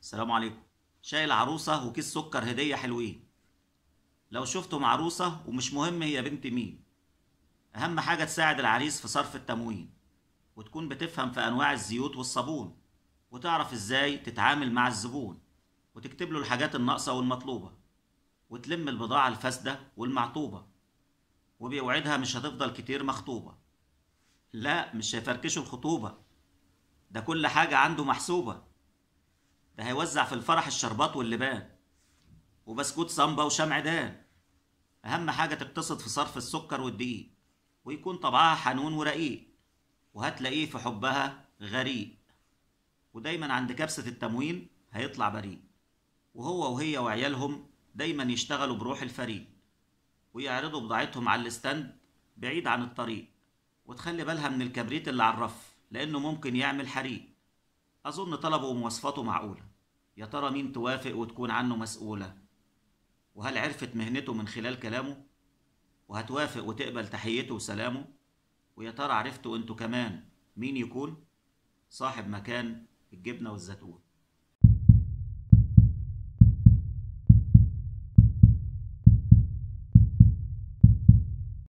السلام عليكم شايل عروسة وكيس سكر هدية حلوين لو شفتم عروسة ومش مهم هي بنت مين أهم حاجة تساعد العريس في صرف التموين وتكون بتفهم في أنواع الزيوت والصابون وتعرف إزاي تتعامل مع الزبون وتكتب له الحاجات الناقصة والمطلوبة وتلم البضاعة الفاسدة والمعطوبة وبيوعدها مش هتفضل كتير مخطوبة لا مش هيفركشوا الخطوبة ده كل حاجة عنده محسوبة ده هيوزع في الفرح الشربات واللبان وبسكوت صنبا وشمعدان أهم حاجة تقتصد في صرف السكر والدقيق ويكون طبعها حنون ورقيق وهتلاقيه في حبها غريق ودايما عند كبسة التموين هيطلع بريء وهو وهي وعيالهم دايما يشتغلوا بروح الفريق ويعرضوا بضاعتهم على الاستند بعيد عن الطريق وتخلي بالها من الكبريت اللي على الرف لأنه ممكن يعمل حريق أظن طلبه ومواصفاته معقولة يا ترى مين توافق وتكون عنه مسؤولة وهل عرفت مهنته من خلال كلامه وهتوافق وتقبل تحيته وسلامه ويا ترى عرفتوا انتوا كمان مين يكون صاحب مكان الجبنة والزيتون